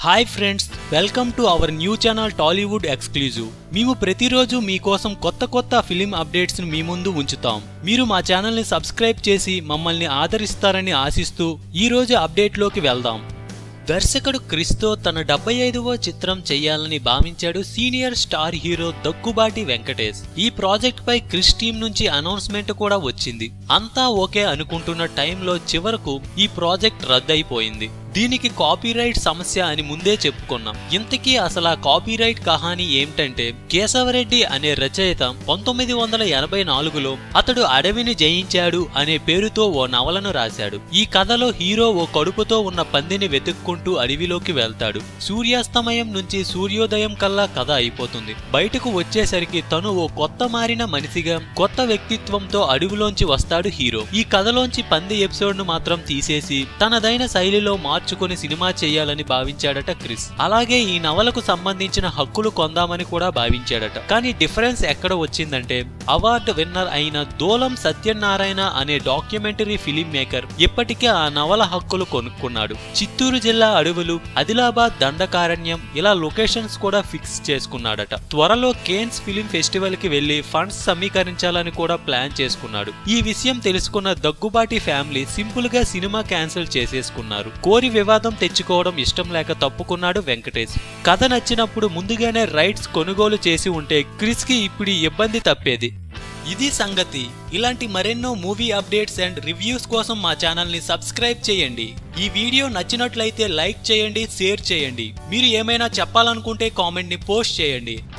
hi friends welcome to our new channel Tollywood exclusive మేము ప్రతిరోజు మీకోసం కొత్త కొత్త ఫిలిం అప్డేట్స్ మీ ముందు ఉంచుతాం మీరు మా ఛానల్ని సబ్స్క్రైబ్ చేసి మమ్మల్ని ఆదరిస్తారని ఆశిస్తూ ఈ రోజు అప్డేట్లోకి వెళ్దాం దర్శకుడు క్రిస్తో తన డెబ్బై ఐదవ చిత్రం చేయాలని భావించాడు senior star hero Daggubati Venkatesh ఈ ప్రాజెక్ట్ పై క్రిస్ టీం నుంచి అనౌన్స్మెంట్ కూడా వచ్చింది అంతా ఓకే అనుకుంటున్న టైంలో చివరకు ఈ ప్రాజెక్ట్ రద్దయిపోయింది దీనికి కాపీరైట్ సమస్య అని ముందే చెప్పుకున్నాం ఇంతకీ అసలు ఆ కాపీరైట్ కహాని ఏమిటంటే కేశవరెడ్డి అనే రచయిత పంతొమ్మిది వందల ఎనభై నాలుగులో అతడు అడవిని జయించాడు అనే పేరుతో ఓ నవలను రాశాడు ఈ కథలో హీరో ఓ కడుపుతో ఉన్న పందిని వెతుక్కుంటూ అడవిలోకి వెళ్తాడు సూర్యాస్తమయం నుంచి సూర్యోదయం కల్లా కథ అయిపోతుంది బయటకు వచ్చేసరికి తను ఓ కొత్త మారిన మనిషిగా కొత్త వ్యక్తిత్వంతో అడవిలోంచి వస్తాడు హీరో ఈ కథలోంచి పంది ఎపిసోడ్ ను మాత్రం తీసేసి తనదైన శైలిలో మార్చుకొని సినిమా చేయాలని భావించాడట క్రిస్ అలాగే ఈ నవలకు సంబంధించిన హక్కులు కొందామని కూడా భావించాడట కానీ డిఫరెన్స్ ఎక్కడ వచ్చిందంటే అవార్డు విన్నర్ అయిన దోలం సత్యనారాయణ అనే డాక్యుమెంటరీ ఫిలిం మేకర్ ఇప్పటికే ఆ నవల హక్కులు కొనుక్కున్నాడు చిత్తూరు జిల్లా అడవులు ఆదిలాబాద్ దండకారణ్యం ఇలా లొకేషన్స్ కూడా ఫిక్స్ చేసుకున్నాడట త్వరలో కేన్స్ ఫిలిం ఫెస్టివల్ కి వెళ్లి ఫండ్స్ సమీకరించాలని కూడా ప్లాన్ చేసుకున్నాడు ఈ విషయం తెలుసుకున్న దగ్గుబాటి ఫ్యామిలీ సింపుల్ గా సినిమా క్యాన్సిల్ చేసేసుకున్నారు కోరి వివాదం తెచ్చుకోవడం ఇష్టం లేక తప్పుకున్నాడు వెంకటేష్ కథ నచ్చినప్పుడు ముందుగానే రైట్స్ కొనుగోలు చేసి ఉంటే క్రిస్ కి ఇప్పుడు ఈ ఇబ్బంది తప్పేది ఇది సంగతి ఇలాంటి మరెన్నో మూవీ అప్డేట్స్ అండ్ రివ్యూస్ కోసం మా ఛానల్ ని సబ్స్క్రైబ్ చేయండి ఈ వీడియో నచ్చినట్లయితే లైక్ చేయండి షేర్ చేయండి మీరు ఏమైనా చెప్పాలనుకుంటే కామెంట్ ని పోస్ట్ చేయండి